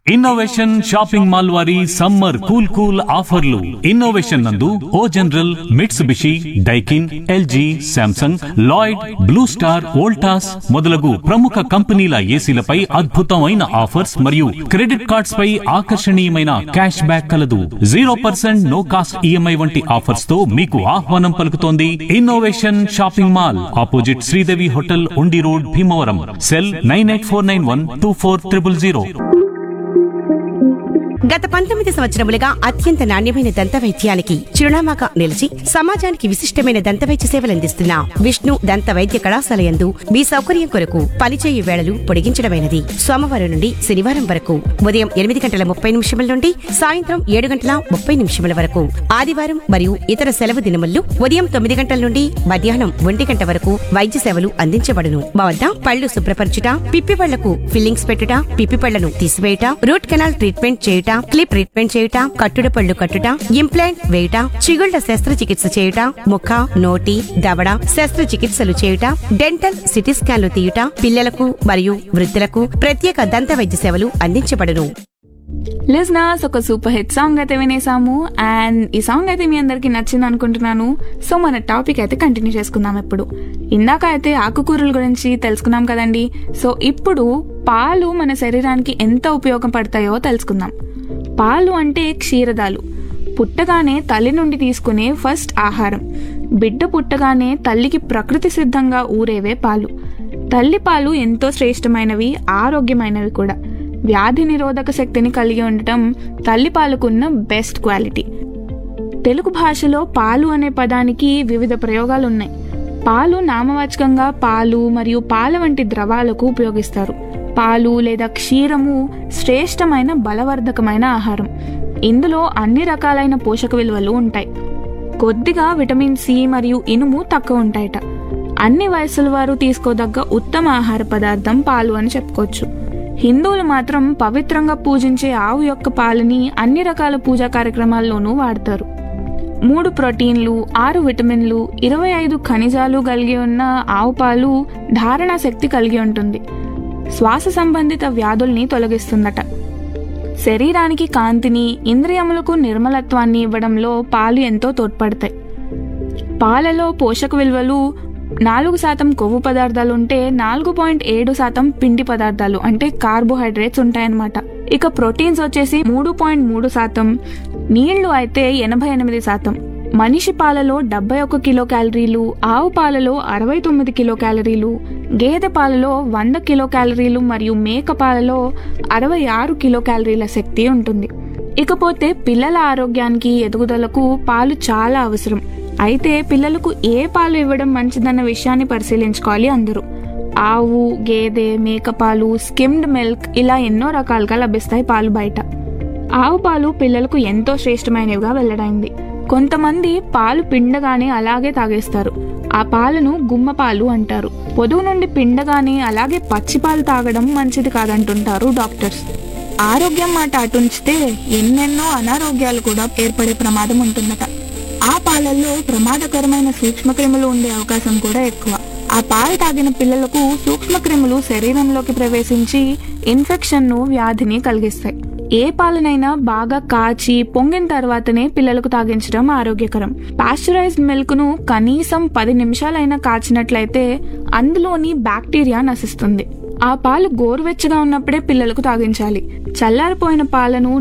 innovation shopping mall వారి summer cool cool ఆఫర్లు innovation నందు O general Mitsubishi Daikin LG Samsung Lloyd blue star Voltas మొదలగు ప్రముఖ కంపెనీల ఏసీలపై అద్భుతమైన ఆఫర్స్ మరియు క్రెడిట్ కార్డ్స్ పై ఆకర్షణీయమైన క్యాష్ బ్యాక్ కలదు zero percent no cost EMI వంటి ఆఫర్స్ తో మీకు ఆహ్వానం పలుకుతోంది innovation shopping mall opposite Sridevi hotel Undi road Bhimavaram cell nine eight four nine one two four triple zero గత పంతొమ్మిది సంవత్సరములుగా అత్యంత నాణ్యమైన దంత వైద్యానికి చిరునామాగా నిలిచి సమాజానికి విశిష్టమైన దంత వైద్య సేవలందిస్తున్న విష్ణు దంత వైద్య కళాశాల యందు మీ సౌకర్యం కొరకు పనిచేయు వేళలు పొడిగించడమైనది సోమవారం నుండి శనివారం వరకు ఉదయం ఎనిమిది గంటల ముప్పై నిమిషముల నుండి సాయంత్రం ఏడు గంటల ముప్పై నిమిషముల వరకు ఆదివారం మరియు ఇతర సెలవు దినముల్లో ఉదయం తొమ్మిది గంటల నుండి మధ్యాహ్నం ఒంటి గంట వరకు వైద్య సేవలు అందించబడును మా వద్ద పళ్ళు శుభ్రపరచుట పిప్పి పళ్లకు ఫిల్లింగ్స్ పెట్టుట పిప్పి పళ్లను తీసివేయుట రూట్ కెనాల్ ట్రీట్మెంట్ చేయుట క్లిప్ ట్రీట్మెంట్ చేయుట కట్టుడు పళ్ళు కట్టుట ఇంప్లాంట్ వేయుట చిగుళ్ల శస్త్రచికిత్స చేయుట ముఖ నోటి దవడ శస్త్రచికిత్సలు చేయుట డెంటల్ సిటీ స్కాన్లు తీయుట పిల్లలకు మరియు వృద్ధులకు ప్రత్యేక దంత వైద్య సేవలు అందించబడును లిజనర్స్ ఒక సూపర్ హిట్ సాంగ్ అయితే వినేసాము అండ్ ఈ సాంగ్ అయితే మీ అందరికి నచ్చింది అనుకుంటున్నాను సో మన టాపిక్ అయితే కంటిన్యూ చేసుకుందాం ఇప్పుడు ఇందాక అయితే ఆకుకూరల గురించి తెలుసుకున్నాం కదండి సో ఇప్పుడు పాలు మన శరీరానికి ఎంత ఉపయోగపడతాయో తెలుసుకుందాం పాలు అంటే క్షీరదాలు పుట్టగానే తల్లి నుండి తీసుకునే ఫస్ట్ ఆహారం బిడ్డ పుట్టగానే తల్లికి ప్రకృతి సిద్ధంగా ఊరేవే పాలు తల్లి పాలు ఎంతో శ్రేష్టమైనవి ఆరోగ్యమైనవి కూడా వ్యాధి నిరోధక శక్తిని కలిగి ఉండటం తల్లి పాలకున్న బెస్ట్ క్వాలిటీ తెలుగు భాషలో పాలు అనే పదానికి వివిధ ప్రయోగాలు ఉన్నాయి పాలు నామవాచకంగా పాలు మరియు పాల వంటి ద్రవాలకు ఉపయోగిస్తారు పాలు లేదా క్షీరము శ్రేష్టమైన బలవర్ధకమైన ఆహారం ఇందులో అన్ని రకాలైన పోషక విలువలు ఉంటాయి కొద్దిగా విటమిన్ సి మరియు ఇనుము తక్కువ ఉంటాయట అన్ని వయసుల వారు తీసుకోదగ్గ ఉత్తమ ఆహార పదార్థం పాలు అని చెప్పుకోవచ్చు హిందువులు మాత్రం పవిత్రంగా పూజించే ఆవు యొక్క పాలని అన్ని రకాల పూజా కార్యక్రమాల్లోనూ వాడతారు మూడు ప్రోటీన్లు ఆరు విటమిన్లు ఇరవై ఐదు ఖనిజాలు కలిగి ఉన్న ఆవు పాలు ధారణ శక్తి కలిగి ఉంటుంది శ్వాస సంబంధిత వ్యాధుల్ని తొలగిస్తుందట శరీరానికి కాంతిని ఇంద్రియములకు నిర్మలత్వాన్ని ఇవ్వడంలో పాలు ఎంతో తోడ్పడతాయి పాలలో పోషక విలువలు నాలుగు శాతం కొవ్వు పదార్థాలు ఉంటే నాలుగు పాయింట్ ఏడు శాతం పిండి పదార్థాలు అంటే కార్బోహైడ్రేట్స్ ఉంటాయన్నమాట ఇక ప్రోటీన్స్ వచ్చేసి మూడు పాయింట్ మూడు శాతం నీళ్లు అయితే ఎనభై ఎనిమిది శాతం మనిషి పాలలో డెబ్బై ఒక్క కిలో క్యాలరీలు ఆవు పాలలో అరవై తొమ్మిది కిలో క్యాలరీలు గేదె పాలలో వంద కిలో క్యాలరీలు మరియు మేక పాలలో అరవై ఆరు కిలో క్యాలరీల శక్తి ఉంటుంది ఇకపోతే పిల్లల ఆరోగ్యానికి ఎదుగుదలకు పాలు చాలా అవసరం అయితే పిల్లలకు ఏ పాలు ఇవ్వడం మంచిదన్న విషయాన్ని పరిశీలించుకోవాలి అందరూ ఆవు గేదె మేక పాలు స్కిమ్డ్ మిల్క్ ఇలా ఎన్నో రకాలుగా లభిస్తాయి పాలు బయట ఆవు పాలు పిల్లలకు ఎంతో శ్రేష్టమైనవిగా వెల్లడైంది కొంతమంది పాలు పిండగానే అలాగే తాగేస్తారు ఆ పాలను గుమ్మ పాలు అంటారు పొదుగు నుండి పిండగానే అలాగే పచ్చి పాలు తాగడం మంచిది కాదంటుంటారు డాక్టర్స్ ఆరోగ్యం మాట అటుంచితే ఎన్నెన్నో అనారోగ్యాలు కూడా ఏర్పడే ప్రమాదం ఉంటుందట ఆ పాలల్లో ప్రమాదకరమైన సూక్ష్మక్రిములు ఉండే అవకాశం కూడా ఎక్కువ ఆ పాలు తాగిన పిల్లలకు సూక్ష్మక్రిములు శరీరంలోకి ప్రవేశించి ఇన్ఫెక్షన్ను వ్యాధిని కలిగిస్తాయి ఏ పాలనైనా బాగా కాచి పొంగిన తర్వాతనే పిల్లలకు తాగించడం ఆరోగ్యకరం పాస్చరైజ్డ్ మిల్క్ ను కనీసం పది నిమిషాలైనా కాచినట్లయితే అందులోని బ్యాక్టీరియా నశిస్తుంది ఆ పాలు గోరువెచ్చగా ఉన్నప్పుడే పిల్లలకు తాగించాలి చల్లారిపోయిన పాలను